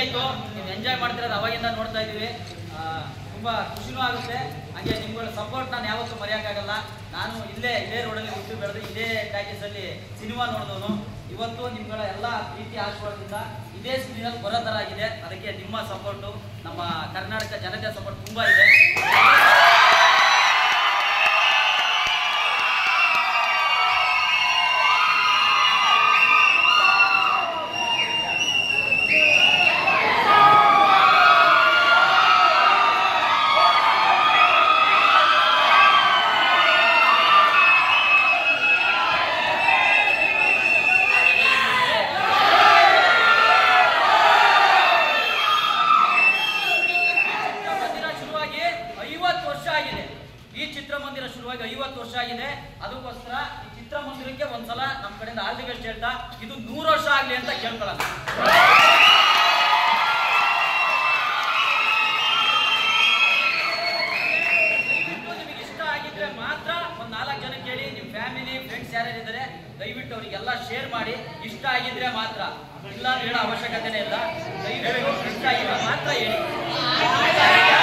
ಆಯ್ತು ನೀವು ಎಂಜಾಯ್ ಮಾಡ್ತಿರೋದು ಅವಾಗಿಂದ ನೋಡ್ತಾ ಇದೀವಿ ಆ, ತುಂಬಾ ಖುಷಿನೂ ಆಗುತ್ತೆ ಹಾಗೆ ನಿಮ್ಗಳ ಸಪೋರ್ಟ್ ನಾನು ಯಾವತ್ತೂ ಮರೆಯೋಕ್ಕಾಗಲ್ಲ ನಾನು ಇಲ್ಲೇ ಇದೇ ರೋಡಲ್ಲಿ ಹುಟ್ಟು ಬೆಳೆದು ಇದೇ ಟ್ಯಾಕೇಜ್ ಅಲ್ಲಿ ಸಿನಿಮಾ ನೋಡಿದವನು ಇವತ್ತು ನಿಮ್ಗಳ ಎಲ್ಲ ಪ್ರೀತಿ ಆಶೀರ್ವಾದದಿಂದ ಇದೇ ಸ್ಕ್ರೀನಲ್ಲಿ ಬರೋ ಥರ ಆಗಿದೆ ಅದಕ್ಕೆ ನಿಮ್ಮ ಸಪೋರ್ಟು ನಮ್ಮ ಕರ್ನಾಟಕ ಜನತೆ ಸಪೋರ್ಟ್ ತುಂಬಾ ಇದೆ ಚಿತ್ರಮಂದಿರ ಶುರುವಾಗಿ ಐವತ್ತು ವರ್ಷ ಆಗಿದೆ ಈ ಚಿತ್ರಮಂದಿರ ಶುರುವಾಗಿ ಐವತ್ತು ವರ್ಷ ಆಗಿದೆ ಅದಕ್ಕೋಸ್ಕರ ಈ ಚಿತ್ರಮಂದಿರಕ್ಕೆ ಒಂದ್ಸಲ ನಮ್ಮ ಕಡೆಯಿಂದ ಆಲ್ ದಿ ಬೆಸ್ಟ್ ಹೇಳ್ತಾ ಇದು ನೂರು ವರ್ಷ ಆಗ್ಲಿ ಅಂತ ಕೇಳ್ಕೊಳ್ಳೋಣ ದಯವಿಟ್ಟು ನಿಮಗೆ ಇಷ್ಟ ಆಗಿದ್ರೆ ಮಾತ್ರ ಒಂದ್ ನಾಲ್ಕು ಜನ ಕೇಳಿ ನಿಮ್ ಫ್ಯಾಮಿಲಿ ಫ್ರೆಂಡ್ಸ್ ಯಾರ್ಯಾರಿದ್ದಾರೆ ದಯವಿಟ್ಟು ಅವರಿಗೆಲ್ಲ ಶೇರ್ ಮಾಡಿ ಇಷ್ಟ ಆಗಿದ್ರೆ ಮಾತ್ರ ಇಲ್ಲ ಅಂತ ಹೇಳೋ ಅವಶ್ಯಕತೆನೇ ಇಲ್ಲ ದಯವಿಟ್ಟು ಇಷ್ಟ ಆಗಿದ್ರೆ ಮಾತ್ರ ಹೇಳಿ